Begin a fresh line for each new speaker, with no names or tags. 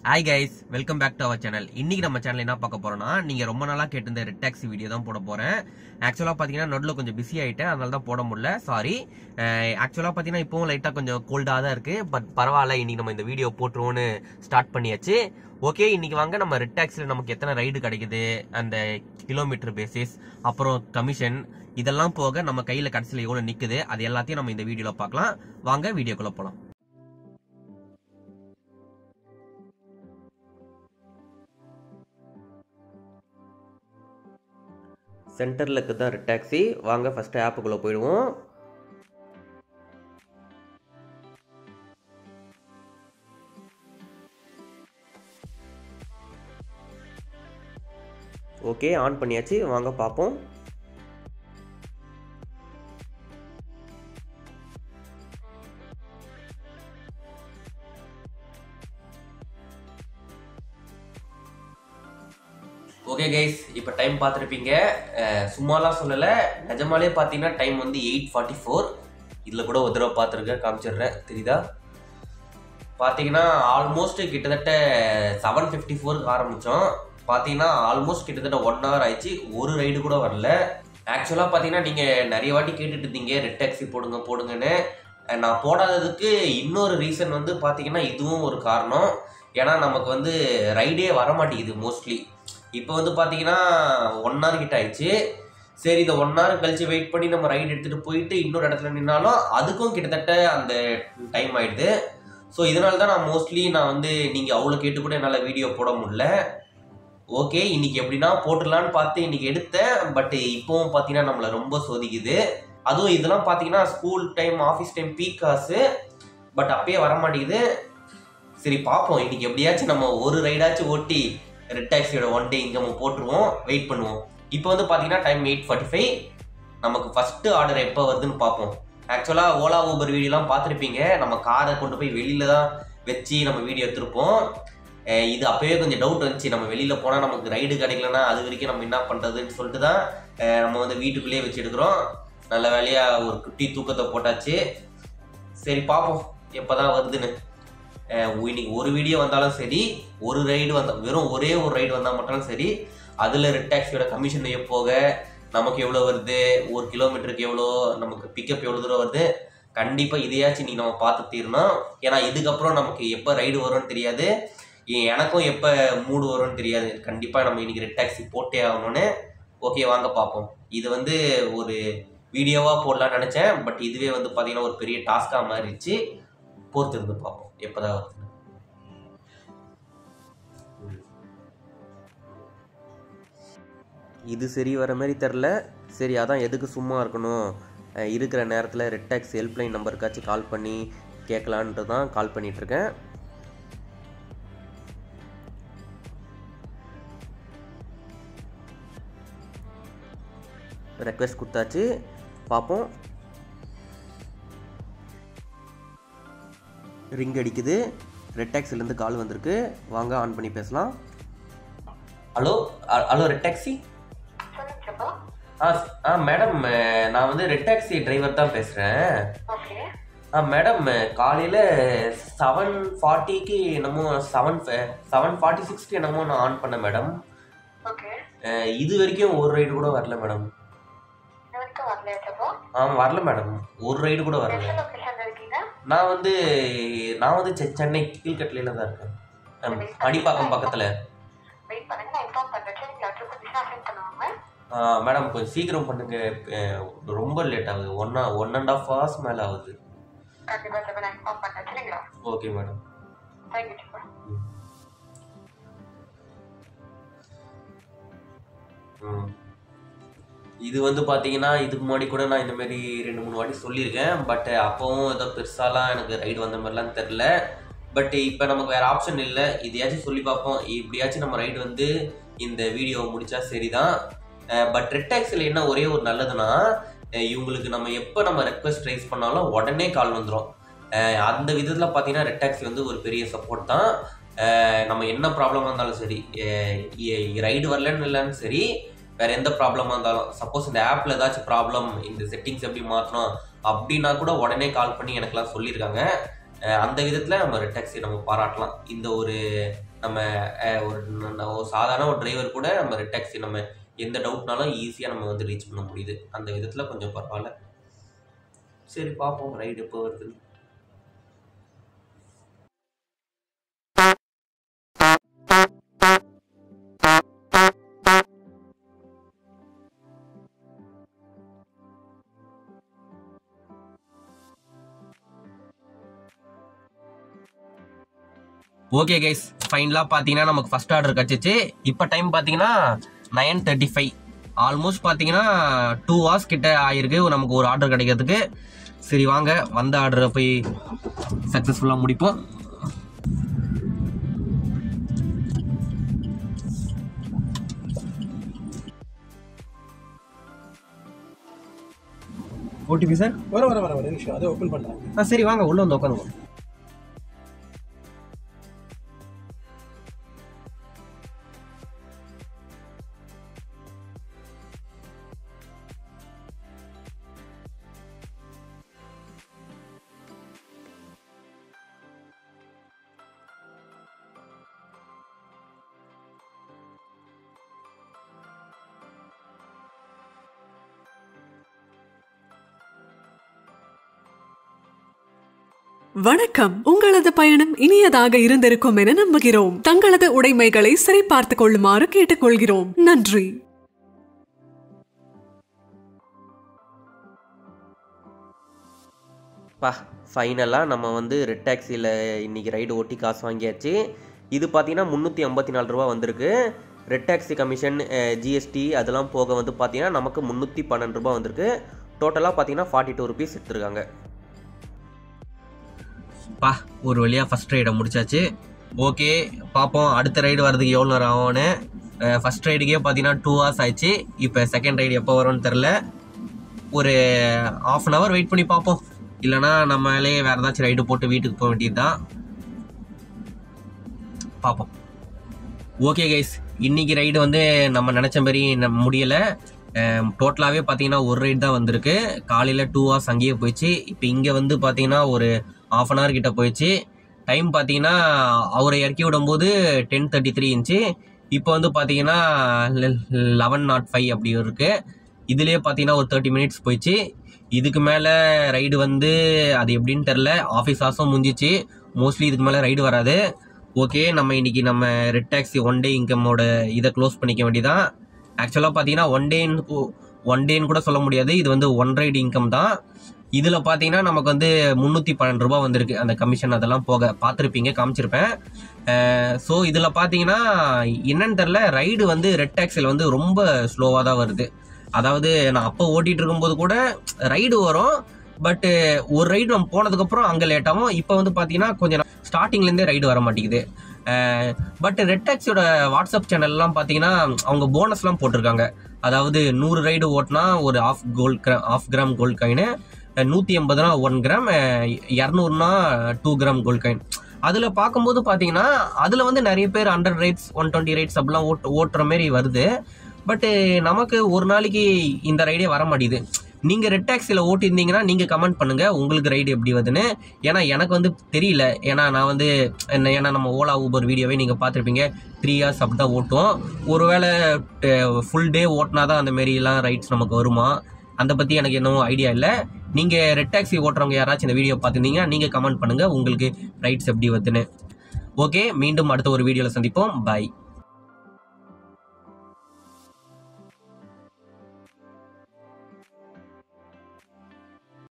Hi guys welcome back to our channel இன்னைக்கு நம்ம channel என்ன பார்க்க போறோம்னா நீங்க ரொம்ப நாளா கேட்டிருந்த ரெட் டாக்ஸி வீடியோ தான் போட போறேன் ஆக்சுவலா பாத்தீங்கன்னா நடுவில் கொஞ்சம் பிஸி ஆயிட்டேன் அதனால தான் போட முடியல சாரி ஆக்சுவலா பாத்தீங்கன்னா இப்பவும் லைட்டா கொஞ்சம் கோல்டா தான் இருக்கு பட் பரவாயில்ல இன்னைக்கு நம்ம இந்த வீடியோ போட்டுருவோம்னு ஸ்டார்ட் பண்ணியாச்சு ஓகே இன்னைக்கு வாங்க நம்ம ரெட் டாக்ஸில நமக்கு எத்தனை ரைடு கிடைக்குது அந்த கிலோமீட்டர் பேசிஸ் அப்புறம் கமிஷன் இதெல்லாம் போக நம்ம கையில கடைசியில் எவ்வளவு நிக்குது அது எல்லாத்தையும் நம்ம இந்த வீடியோல பார்க்கலாம் வாங்க வீடியோக்குள்ள போலாம் சென்டரில் இருக்குது தான் ரெட் டாக்ஸி வாங்க ஃபஸ்ட்டு ஆப்புக்குள்ளே போயிடுவோம் ஓகே ஆன் பண்ணியாச்சு வாங்க பார்ப்போம் ஓகே கைஸ் இப்போ டைம் பார்த்துருப்பீங்க அஹ் சும்மாலாம் சொல்லலை நிஜமாலே பார்த்தீங்கன்னா டைம் வந்து எயிட் ஃபார்ட்டி ஃபோர் இதில் கூட ஒரு தடவை பார்த்துருக்கேன் காமிச்சிடுறேன் தெரியுதா பார்த்தீங்கன்னா ஆல்மோஸ்ட் கிட்டத்தட்ட செவன் ஃபிஃப்டி ஃபோருக்கு ஆரம்பித்தோம் பார்த்தீங்கன்னா ஆல்மோஸ்ட் கிட்டத்தட்ட ஒன் ஹவர் ஆயிடுச்சு ஒரு ரைடு கூட வரல ஆக்சுவலாக பார்த்தீங்கன்னா நீங்கள் நிறைய வாட்டி கேட்டுட்டு இருந்தீங்க ரெட் டாக்ஸி போடுங்க போடுங்கன்னு அஹ் நான் போடாததுக்கு இன்னொரு ரீசன் வந்து பார்த்தீங்கன்னா இதுவும் ஒரு காரணம் ஏன்னா நமக்கு வந்து ரைடே வர மாட்டேங்குது மோஸ்ட்லி இப்போ வந்து பார்த்தீங்கன்னா ஒன் ஹவர் கிட்ட ஆயிடுச்சு சரி இந்த ஒன் ஹவர் கழிச்சு வெயிட் பண்ணி நம்ம ரைடு எடுத்துகிட்டு போயிட்டு இன்னொரு இடத்துல நின்னாலும் அதுக்கும் கிட்டத்தட்ட அந்த டைம் ஆயிடுது ஸோ இதனால தான் நான் மோஸ்ட்லி நான் வந்து நீங்கள் அவ்வளோ கேட்டு கூட என்னால் வீடியோ போட முடியல ஓகே இன்னைக்கு எப்படின்னா போட்டுடலான்னு பார்த்து இன்னைக்கு எடுத்தேன் பட் இப்போவும் பார்த்தீங்கன்னா நம்மளை ரொம்ப சோதிக்குது அதுவும் இதெல்லாம் பார்த்தீங்கன்னா school time office time peak காசு பட் அப்பயே வர மாட்டேங்குது சரி பார்ப்போம் இன்னைக்கு எப்படியாச்சும் நம்ம ஒரு ரைடாச்சும் ஓட்டி ரெட் டாக்ஸியோட ஒன் டே இங்கே நம்ம போட்டுருவோம் வெயிட் பண்ணுவோம் இப்போ வந்து பார்த்தீங்கன்னா டைம் எயிட் ஃபார்ட்டி ஃபைவ் நமக்கு ஃபஸ்ட்டு ஆர்டர் எப்போ வருதுன்னு பார்ப்போம் ஆக்சுவலாக ஓலா ஊபர் வீடியோலாம் பார்த்துருப்பீங்க நம்ம காரை கொண்டு போய் வெளியில தான் வச்சு நம்ம வீடியோ எடுத்திருப்போம் அஹ் இது அப்போவே கொஞ்சம் டவுட் வந்துச்சு நம்ம வெளியில் போனால் நமக்கு ரைடு கிடைக்கலனா அது வரைக்கும் நம்ம என்ன பண்ணுறதுன்னு சொல்லிட்டு தான் அஹ் நம்ம வந்து வீட்டுக்குள்ளேயே வச்சு எடுக்கிறோம் நல்ல வேலையாக ஒரு குட்டி தூக்கத்தை போட்டாச்சு சரி பார்ப்போம் எப்போ தான் வருதுன்னு அஹ் இன்னைக்கு ஒரு வீடியோ வந்தாலும் சரி ஒரு ரைடு வந்தா வெறும் ஒரே ஒரு ரைடு வந்தால் மட்டும் சரி அதில் ரெட் டாக்ஸியோட கமிஷன் போக நமக்கு எவ்வளோ வருது ஒரு கிலோமீட்டருக்கு எவ்வளோ நமக்கு பிக்கப் எவ்வளோ தூரம் வருது கண்டிப்பாக இதையாச்சும் நீ நம்ம பார்த்து தீரணும் ஏன்னா இதுக்கப்புறம் நமக்கு எப்போ ரைடு வரும்னு தெரியாது எ- எனக்கும் எப்போ மூடு வரும்னு தெரியாது கண்டிப்பாக நம்ம இன்னைக்கு ரெட் டாக்ஸி போட்டே ஆகணும்னு ஓகே வாங்க பார்ப்போம் இது வந்து ஒரு வீடியோவாக போடலாம்னு நினச்சேன் பட் இதுவே வந்து பார்த்தீங்கன்னா ஒரு பெரிய டாஸ்காக மாறிடுச்சு பொறுத்து இருந்து பார்ப்போம் எப்போதான் வருது இது சரி வர மாதிரி தெரில சரி அதான் எதுக்கு சும்மா இருக்கணும் அஹ் இருக்கிற நேரத்தில் ரெட் டாக்ஸ் ஹெல்ப்லைன் நம்பருக்காச்சும் கால் பண்ணி கேட்கலான்ட்டு தான் கால் பண்ணிகிட்ருக்கேன் ரெக்வெஸ்ட் கொடுத்தாச்சு பார்ப்போம் ரிங் அடிக்குது ரெட் டாக்ஸிலேருந்து கால் வந்திருக்கு வாங்க ஆன் பண்ணி பேசலாம் ஹலோ ஹலோ ரெட் டாக்ஸி
சொல்லுங்கப்பா
ஆ ஸ்- ஆ மேடம் அஹ், நான் வந்து ரெட் டாக்ஸி டிரைவர் தான் பேசுகிறேன்
ஓகே
ஆ மேடம் காலையில் செவன் ஃபார்ட்டிக்கு என்னமோ செவன் செவன் ஃபார்ட்டி சிக்ஸ்க்கு என்னமோ நான் ஆன் பண்ணேன் மேடம்
ஓகே
அஹ், இது வரைக்கும் ஒரு ரைடு கூட வரல மேடம்
இது வரைக்கும் வரலையாச்சப்பா
ஆ வரல மேடம் ஒரு ரைடு கூட வரல
எந்த லொகேஷன்ல இருக்கீங்க
நான் வந்து நான் வந்து செ- சென்னை கீழ்கட்டில தான் இருக்கேன் ஆம், அடிப்பாக்கம் பக்கத்தில்
வெயிட் பண்ணுங்க நான் இன்ஃபார்ம் பண்றேன் சரிங்களா ட்ரிப்பு திசா சென்ட் பண்ணுவாங்க
மேடம் கொஞ்சம் சீக்கிரம் பண்ணுங்க அஹ், ரொம்ப லேட் ஆகுது one one and half hours மேலே ஆகுது
கண்டிப்பா சப்பா நான் இன்ஃபார்ம் பண்றேன் சரிங்களா
ஓகே மேடம்
தேங்க்யூ சப்பா
ம். இது வந்து பார்த்தீங்கன்னா இதுக்கு முன்னாடி கூட நான் இந்த மாதிரி ரெண்டு மூணு வாட்டி சொல்லியிருக்கேன் பட் அப்போவும் ஏதோ பெருசாலாம் எனக்கு ரைடு வந்த மாதிரிலாம் தெரில பட் இப்போ நமக்கு வேறு ஆப்ஷன் இல்லை இதையாச்சும் சொல்லி பார்ப்போம் இப்படியாச்சும் நம்ம ரைடு வந்து இந்த வீடியோ முடிச்சா சரிதான் பட் ரெட் டாக்ஸில் என்ன ஒரே ஒரு நல்லதுன்னா அஹ் இவங்களுக்கு நம்ம எப்போ நம்ம ரெக்வஸ்ட் ரைஸ் பண்ணாலும் உடனே கால் வந்துடும் அந்த விதத்தில் பார்த்தீங்கன்னா ரெட் டாக்ஸி வந்து ஒரு பெரிய சப்போர்ட் தான் அஹ் நம்ம என்ன ப்ராப்ளமாக இருந்தாலும் சரி ரைடு வரலன்னு இல்லைன்னு சரி வேற எந்த ப்ராப்ளமாக இருந்தாலும் சப்போஸ் இந்த ஆப்பில் ஏதாச்சும் ப்ராப்ளம் இந்த செட்டிங்ஸ் எப்படி மாற்றணும் அப்படின்னா கூட உடனே கால் பண்ணி எனக்கெல்லாம் சொல்லியிருக்காங்க அஹ் அந்த விதத்தில் நம்ம ரெட் டாக்ஸி நம்ம பாராட்டலாம் இந்த ஒரு நம்ம அஹ், ஒரு ந- ஒரு சாதாரண ஒரு டிரைவர் கூட நம்ம ரெட் டாக்ஸி நம்ம எந்த டவுட்னாலும் ஈஸியாக நம்ம வந்து ரீச் பண்ண முடியுது அந்த விதத்தில் கொஞ்சம் பரவாயில்ல சரி பார்ப்போம் ரைடு எப்போ வருதுன்னு ஓகே கைஸ் ஃபைனலாக பார்த்தீங்கன்னா நமக்கு ஃபர்ஸ்ட் ஆர்டர் கிடச்சிச்சு இப்போ டைம் பார்த்தீங்கன்னா நைன் தேர்ட்டி ஃபைவ் ஆல்மோஸ்ட் பார்த்தீங்கன்னா டூ ஹவர்ஸ் கிட்ட ஆயிருக்கு நமக்கு ஒரு ஆர்டர் கிடைக்கிறதுக்கு சரி வாங்க வந்த ஆர்டரை போய் சக்ஸஸ்ஃபுல்லாக முடிப்போம் ஓடிபி சார்
வர வர வர வர நிமிஷம் அதை ஓப்பன் பண்ணலாம்
ஆ சரி வாங்க உள்ளே வந்து உட்காந்துங்க
வணக்கம் உங்களது பயணம் இனியதாக இருந்திருக்கும் என நம்புகிறோம் தங்களது உடைமைகளை சரிபார்த்துக் கொள்ளுமாறு கேட்டுக்கொள்கிறோம் நன்றி
பா ஃபைனலாக நம்ம வந்து ரெட் டாக்ஸியில் இன்றைக்கி ரைடு ஓட்டி காசு வாங்கியாச்சு இது பார்த்தீங்கன்னா முந்நூற்றி ஐம்பத்தி நாலு ரூபா வந்திருக்கு ரெட் டாக்ஸி கமிஷன் ஜிஎஸ்டி அதெல்லாம் போக வந்து பார்த்தீங்கன்னா நமக்கு முந்நூற்றி பன்னெண்டு ரூபா வந்திருக்கு டோட்டலாக பார்த்தீங்கன்னா ஃபார்ட்டி டூ ருபீஸ் எடுத்துருக்காங்க பா ஒரு வழியாக ஃபஸ்ட் ரைடை முடிச்சாச்சு ஓகே பார்ப்போம் அடுத்த ரைடு வரதுக்கு எவ்வளோ நேரம் ஆகும்னு ஃபஸ்ட் ரைடுக்கே பார்த்தீங்கன்னா டூ ஹவர்ஸ் ஆயிடுச்சு இப்போ செகண்ட் ரைடு எப்போ வரும்னு தெரில ஒரு ஆஃப் அன் ஹவர் வெயிட் பண்ணி பார்ப்போம் இல்லைனா நம்மளே வேறு ஏதாச்சும் ரைடு போட்டு வீட்டுக்கு போக வேண்டியது தான் பார்ப்போம் ஓகே கைஸ் இன்னைக்கு ரைடு வந்து நம்ம நினச்ச மாதிரி நம்ம முடியலை டோட்டலாகவே பார்த்தீங்கன்னா ஒரு ரைடு தான் வந்திருக்கு காலையில் டூ ஹவர்ஸ் அங்கேயே போயிடுச்சு இப்போ இங்கே வந்து பார்த்தீங்கன்னா ஒரு ஆஃப் அன் ஹவர் கிட்ட போயிடுச்சு டைம் பார்த்தீங்கன்னா அவரை இறக்கி விடும்போது டென் தேர்ட்டி த்ரீ இன்ச்சு இப்போ வந்து பார்த்தீங்கன்னா லெவன் நாட் ஃபைவ் அப்படி இருக்கு இதுலேயே பார்த்தீங்கன்னா ஒரு தேர்ட்டி மினிட்ஸ் போயிடுச்சு இதுக்கு மேலே ரைடு வந்து அது எப்படின்னு தெரில ஆஃபீஸ் ஹார்ஸும் முடிஞ்சிச்சு மோஸ்ட்லி இதுக்கு மேலே ரைடு வராது ஓகே நம்ம இன்னைக்கு நம்ம ரெட் டாக்ஸி ஒன் டே இன்கமோட இதை க்ளோஸ் பண்ணிக்க வேண்டியதான் ஆக்சுவலாக பார்த்தீங்கன்னா ஒன் டேன்னு ஒன் டேன்னு கூட சொல்ல முடியாது இது வந்து ஒன் ரைடு இன்கம் தான் இதில் பார்த்தீங்கன்னா நமக்கு வந்து முந்நூற்றி பன்னெண்டு ரூபா வந்திருக்கு அந்த கமிஷன் அதெல்லாம் போக பார்த்துருப்பீங்க காமிச்சிருப்பேன் ஸோ இதில் பார்த்தீங்கன்னா என்னன்னு தெரில ரைடு வந்து ரெட் டாக்ஸில் வந்து ரொம்ப ஸ்லோவாக தான் வருது அதாவது நான் அப்போ ஓட்டிகிட்டு இருக்கும்போது கூட ரைடு வரும் பட்டு ஒரு ரைடு நம்ம போனதுக்கப்புறம் அங்கே லேட் ஆகும் இப்போ வந்து பார்த்தீங்கன்னா கொஞ்சம் ஸ்டார்டிங்லேருந்தே ரைடு வர மாட்டேங்குது பட் ரெட் டாக்ஸியோட வாட்ஸ்அப் சேனல்லாம் பார்த்தீங்கன்னா அவங்க போனஸ்லாம் போட்டிருக்காங்க அதாவது நூறு ரைடு ஓட்டினா ஒரு half gold gram half gram gold coin நூற்றி எண்பதுனா ஒன் கிராம் இரநூறுனா டூ கிராம் கோல்ட் காயின் அதில் பார்க்கும்போது பார்த்தீங்கன்னா அதில் வந்து நிறைய பேர் hundred rides one twenty rides அப்படிலாம் ஓட்டு ஓட்டுற மாதிரி வருது பட்டு நமக்கு ஒரு நாளைக்கு இந்த ரைடே வர மாட்டேங்குது நீங்கள் ரெட் டாக்ஸியில் ஓட்டியிருந்தீங்கன்னா நீங்கள் கமெண்ட் பண்ணுங்கள் உங்களுக்கு ரைடு எப்படி வருதுன்னு ஏன்னா எனக்கு வந்து தெரியல ஏன்னா நான் வந்து என்ன ஏன்னா நம்ம ஓலா ஊபர் வீடியோவே நீங்கள் பார்த்துருப்பீங்க த்ரீ ஹார்ஸ் அப்படி தான் ஓட்டுவோம் ஒருவேளை ஃபுல் டே ஓட்டினா தான் அந்த மாரிலாம் ரைட்ஸ் நமக்கு வருமா அந்த பற்றி எனக்கு என்னவோ ஐடியா இல்லை நீங்கள் ரெட் டாக்ஸி ஓட்டுறவங்க யாராச்சும் இந்த வீடியோ பார்த்துருந்தீங்கன்னா நீங்கள் கமெண்ட் பண்ணுங்கள் உங்களுக்கு ரைட்ஸ் எப்படி வருதுன்னு ஓகே மீண்டும் அடுத்த ஒரு வீடியோவில் சந்திப்போம் பாய்